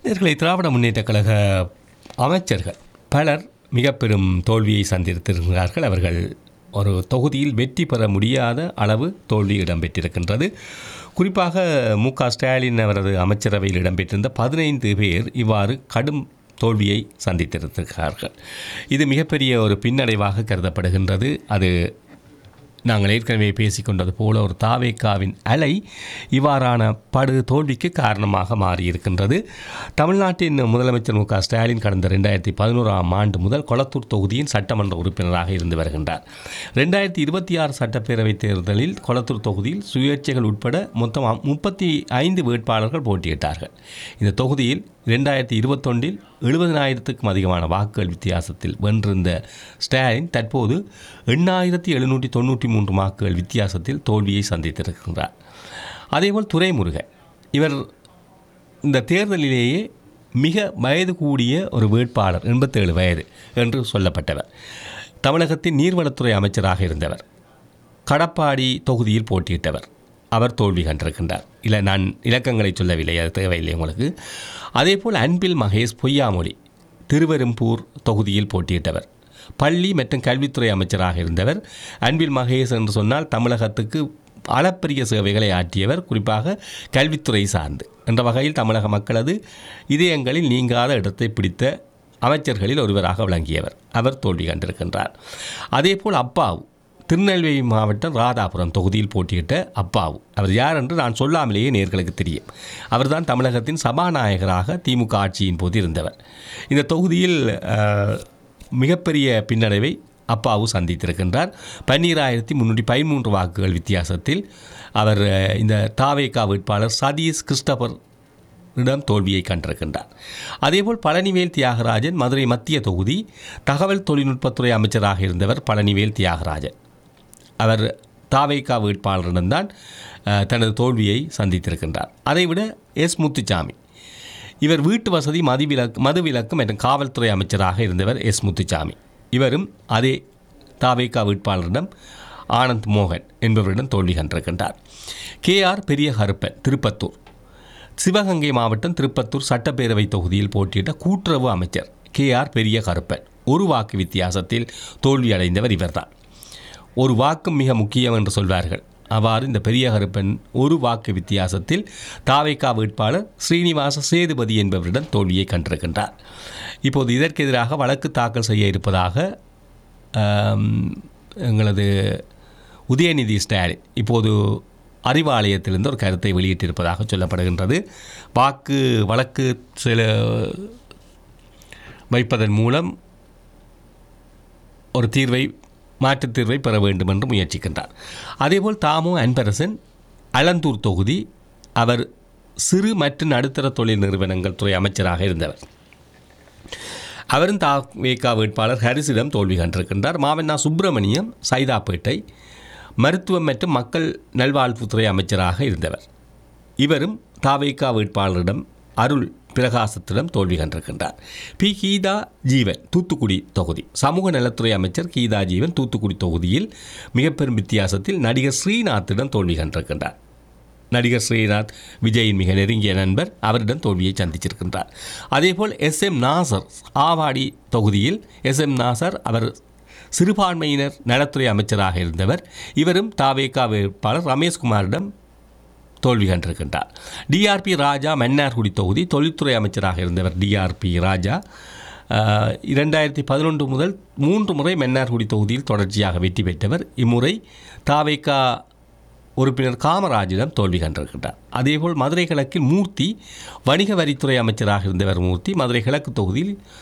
நேர்களை திராவிட முன்னேற்றக் கழக அமைச்சர்கள் பலர் மிக பெரும் தோல்வியை சந்தித்திருக்கிறார்கள் அவர்கள் ஒரு தொகுதியில் வெற்றி பெற முடியாத அளவு தோல்வி இடம்பெற்றிருக்கின்றது குறிப்பாக மு க ஸ்டாலின் அவரது அமைச்சரவையில் இடம்பெற்றிருந்த பதினைந்து பேர் இவ்வாறு கடும் தோல்வியை சந்தித்திருக்கிறார்கள் இது மிகப்பெரிய ஒரு பின்னடைவாக கருதப்படுகின்றது அது நாங்கள் ஏற்கனவே பேசிக்கொண்டது போல ஒரு தாவேக்காவின் அலை இவ்வாறான படு தோல்விக்கு காரணமாக மாறியிருக்கின்றது தமிழ்நாட்டின் முதலமைச்சர் மு க ஸ்டாலின் கடந்த ரெண்டாயிரத்தி பதினோராம் ஆண்டு முதல் கொளத்தூர் தொகுதியின் சட்டமன்ற உறுப்பினராக இருந்து வருகின்றார் ரெண்டாயிரத்தி இருபத்தி ஆறு சட்டப்பேரவைத் தேர்தலில் கொளத்தூர் தொகுதியில் சுயேட்சைகள் உட்பட மொத்தம் முப்பத்தி ஐந்து வேட்பாளர்கள் போட்டியிட்டார்கள் இந்த தொகுதியில் ரெண்டாயிரத்தி இருபத்தொன்றில் எழுபதனாயிரத்துக்கும் அதிகமான வாக்குகள் வித்தியாசத்தில் வென்றிருந்த ஸ்டாலின் தற்போது எண்ணாயிரத்தி எழுநூற்றி தொண்ணூற்றி மூன்று வாக்குகள் வித்தியாசத்தில் தோல்வியை சந்தித்திருக்கின்றார் அதேபோல் துரைமுருகன் இவர் இந்த தேர்தலிலேயே மிக வயது கூடிய ஒரு வேட்பாளர் எண்பத்தேழு வயது என்று சொல்லப்பட்டவர் தமிழகத்தின் நீர்வளத்துறை அமைச்சராக இருந்தவர் கடப்பாடி தொகுதியில் போட்டியிட்டவர் அவர் தோல்வி கண்டிருக்கின்றார் இல்லை நான் இலக்கங்களை சொல்லவில்லை அது தேவையில்லை உங்களுக்கு அதேபோல் அன்பில் மகேஷ் பொய்யாமொழி திருவெரும்பூர் தொகுதியில் போட்டியிட்டவர் பள்ளி மற்றும் கல்வித்துறை அமைச்சராக இருந்தவர் அன்பில் மகேஷ் என்று சொன்னால் தமிழகத்துக்கு அளப்பரிய சேவைகளை ஆற்றியவர் குறிப்பாக கல்வித்துறை சார்ந்து என்ற வகையில் தமிழக மக்களது இதயங்களில் நீங்காத இடத்தை பிடித்த அமைச்சர்களில் ஒருவராக விளங்கியவர் அவர் தோல்வி கண்டிருக்கின்றார் அதேபோல் அப்பாவு திருநெல்வேலி மாவட்டம் ராதாபுரம் தொகுதியில் போட்டியிட்ட அப்பாவு அவர் யார் என்று நான் சொல்லாமலேயே நேர்களுக்கு தெரியும் அவர்தான் தமிழகத்தின் சபாநாயகராக திமுக ஆட்சியின் போது இருந்தவர் இந்த தொகுதியில் அஹ், மிகப்பெரிய பின்னடைவை அப்பாவு சந்தித்திருக்கின்றார் பன்னீராயிரத்தி முன்னூற்றி பதிமூன்று வாக்குகள் வித்தியாசத்தில் அவர் அஹ், இந்த தாவேகா வேட்பாளர் சதீஷ் கிறிஸ்டபர் இடம் தோல்வியை கண்டிருக்கின்றார் அதேபோல் பழனிவேல் தியாகராஜன் மதுரை மத்திய தொகுதி தகவல் தொழில்நுட்பத்துறை அமைச்சராக இருந்தவர் பழனிவேல் தியாகராஜன் அவர் தாவேகா வேட்பாளரிடம்தான் அஹ், தனது தோல்வியை சந்தித்திருக்கின்றார் அதைவிட எஸ் முத்துச்சாமி இவர் வீட்டு வசதி மதுவிலக்கு மதுவிலக்கு மற்றும் காவல்துறை அமைச்சராக இருந்தவர் எஸ் முத்துச்சாமி இவரும் அதே தாவேகா வேட்பாளரிடம் ஆனந்த் மோகன் என்பவரிடம் தோல்வி கண்டிருக்கின்றார் கே ஆர் பெரிய கருப்பன் திருப்பத்தூர் சிவகங்கை மாவட்டம் திருப்பத்தூர் சட்டப்பேரவை தொகுதியில் போட்டியிட்ட கூட்டுறவு அமைச்சர் கே ஆர் பெரிய கருப்பன் ஒரு வாக்கு வித்தியாசத்தில் தோல்வியடைந்தவர் இவர்தான் ஒரு வாக்கும் மிக முக்கியம் என்று சொல்வார்கள் அவ்வாறு இந்த பெரிய கருப்பன் ஒரு வாக்கு வித்தியாசத்தில் தாவைக்கா வேட்பாளர் ஸ்ரீனிவாச சேதுபதி என்பவரிடம் தோல்வியை கண்டிருக்கின்றார் இப்போது இதற்கு எதிராக வழக்கு தாக்கல் செய்ய இருப்பதாக ஆம், எங்களது உதயநிதி ஸ்டாலின் இப்போது அறிவாலயத்திலிருந்து ஒரு கருத்தை வெளியிட்டிருப்பதாக சொல்லப்படுகின்றது வாக்கு வழக்கு சில வைப்பதன் மூலம் ஒரு தீர்வை மாற்றுத் தீர்வை பெற வேண்டும் என்று முயற்சிக்கின்றார் அதேபோல் தாமு அன்பரசன் அலந்தூர் தொகுதி அவர் சிறு மற்றும் நடுத்தர தொழில் நிறுவனங்கள் துறை அமைச்சராக இருந்தவர் அவரும் தாவேகா வேட்பாளர் ஹரிசிடம் தோல்வி கண்டிருக்கின்றார் மாவண்ணா சுப்பிரமணியம் சைதாப்பேட்டை மருத்துவம் மற்றும் மக்கள் நல்வாழ்வுத்துறை அமைச்சராக இருந்தவர் இவரும் தாவேகா வேட்பாளரிடம் அருள் பிரகாசத்திடம் தோல்வி கண்டிருக்கின்றார் பி கீதா ஜீவன் தூத்துக்குடி தொகுதி சமூக நலத்துறை அமைச்சர் கீதா ஜீவன் தூத்துக்குடி தொகுதியில் மிக பெரும் வித்தியாசத்தில் நடிகர் ஸ்ரீநாத்திடம் தோல்வி கண்டிருக்கின்றார் நடிகர் ஸ்ரீநாத் விஜயின் மிக நெருங்கிய நண்பர் அவரிடம் தோல்வியை சந்திச்சிருக்கின்றார் அதேபோல் எஸ் எம் நாசர் ஆவாடி தொகுதியில் எஸ் எம் நாசர் அவர் சிறுபான்மையினர் நலத்துறை அமைச்சராக இருந்தவர் இவரும் தாவேகா வேட்பாளர் ரமேஷ்குமாரிடம் தோல்வி கண்டிருக்கின்றார் டிஆர்பி ராஜா மன்னார்குடி தொகுதி தொழில்துறை அமைச்சராக இருந்தவர் டிஆர்பி ராஜா ஆஹ், இரண்டாயிரத்தி பதினொன்று முதல் மூன்று முறை மன்னார்குடி தொகுதியில் தொடர்ச்சியாக வெற்றி பெற்றவர் இம்முறை தாவேகா உறுப்பினர் காமராஜிடம் தோல்வி கண்டிருக்கின்றார் அதேபோல் மதுரை கிழக்கில் மூர்த்தி வணிக வரித்துறை அமைச்சராக இருந்தவர் மூர்த்தி மதுரை கிழக்கு தொகுதியில்